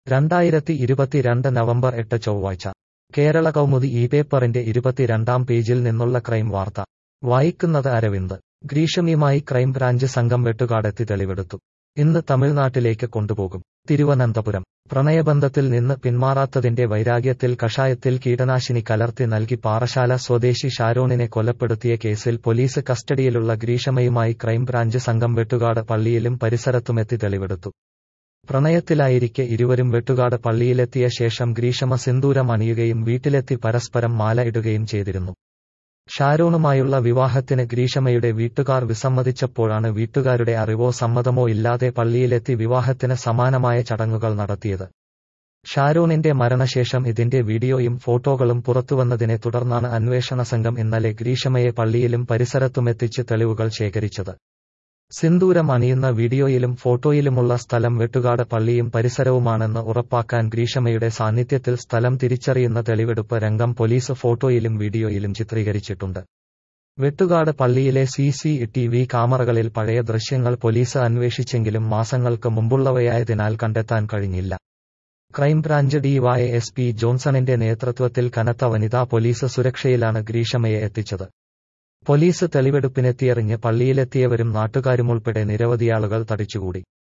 രണ്ടായിരത്തി ഇരുപത്തിരണ്ട് നവംബർ എട്ട് ചൊവ്വാഴ്ച കേരള കൗമുദി ഈ പേപ്പറിന്റെ ഇരുപത്തിരണ്ടാം പേജിൽ നിന്നുള്ള ക്രൈം വാർത്ത വായിക്കുന്നത് അരവിന്ദ് ഗ്രീഷമിയുമായി ക്രൈംബ്രാഞ്ച് സംഘം വെട്ടുകാടെത്തി തെളിവെടുത്തു ഇന്ന് തമിഴ്നാട്ടിലേക്ക് കൊണ്ടുപോകും തിരുവനന്തപുരം പ്രണയബന്ധത്തിൽ നിന്ന് പിന്മാറാത്തതിന്റെ വൈരാഗ്യത്തിൽ കഷായത്തിൽ കീടനാശിനി കലർത്തി നൽകി പാറശാല സ്വദേശി ഷാരോണിനെ കൊലപ്പെടുത്തിയ കേസിൽ പോലീസ് കസ്റ്റഡിയിലുള്ള ഗ്രീഷമയുമായി ക്രൈംബ്രാഞ്ച് സംഘം വെട്ടുകാട് പള്ളിയിലും പരിസരത്തുമെത്തി തെളിവെടുത്തു പ്രണയത്തിലായിരിക്കെ ഇരുവരും വെട്ടുകാട് പള്ളിയിലെത്തിയ ശേഷം ഗ്രീഷമ സിന്ദൂരം അണിയുകയും വീട്ടിലെത്തി പരസ്പരം മാല ഇടുകയും ചെയ്തിരുന്നു ഷാരോണുമായുള്ള വിവാഹത്തിന് ഗ്രീഷമയുടെ വീട്ടുകാർ വിസമ്മതിച്ചപ്പോഴാണ് വീട്ടുകാരുടെ അറിവോ സമ്മതമോ ഇല്ലാതെ പള്ളിയിലെത്തി വിവാഹത്തിന് സമാനമായ ചടങ്ങുകൾ നടത്തിയത് ഷാരോണിന്റെ മരണശേഷം ഇതിന്റെ വീഡിയോയും ഫോട്ടോകളും പുറത്തുവന്നതിനെ തുടർന്നാണ് അന്വേഷണ സംഘം ഇന്നലെ ഗ്രീഷമയെ പള്ളിയിലും പരിസരത്തുമെത്തിച്ച് തെളിവുകൾ ശേഖരിച്ചത് സിന്ദൂരം അണിയുന്ന വീഡിയോയിലും ഫോട്ടോയിലുമുള്ള സ്ഥലം വെട്ടുകാട് പള്ളിയും പരിസരവുമാണെന്ന് ഉറപ്പാക്കാൻ ഗ്രീഷമയുടെ സാന്നിധ്യത്തിൽ സ്ഥലം തിരിച്ചറിയുന്ന തെളിവെടുപ്പ് രംഗം പോലീസ് ഫോട്ടോയിലും വീഡിയോയിലും ചിത്രീകരിച്ചിട്ടുണ്ട് വെട്ടുകാട് പള്ളിയിലെ സി സി ടി വി ക്യാമറകളിൽ പഴയ ദൃശ്യങ്ങൾ പോലീസ് അന്വേഷിച്ചെങ്കിലും മാസങ്ങൾക്ക് മുമ്പുള്ളവയായതിനാൽ കണ്ടെത്താൻ കഴിഞ്ഞില്ല ക്രൈംബ്രാഞ്ച് ഡിവൈ എസ് പി ജോൺസണിന്റെ നേതൃത്വത്തിൽ കനത്ത വനിതാ പോലീസ് സുരക്ഷയിലാണ് ഗ്രീഷമയെ എത്തിച്ചത് പോലീസ് തെളിവെടുപ്പിനെത്തിയെറിഞ്ഞ് പള്ളിയിലെത്തിയവരും നാട്ടുകാരുമുൾപ്പെടെ നിരവധിയാളുകൾ തടിച്ചുകൂടി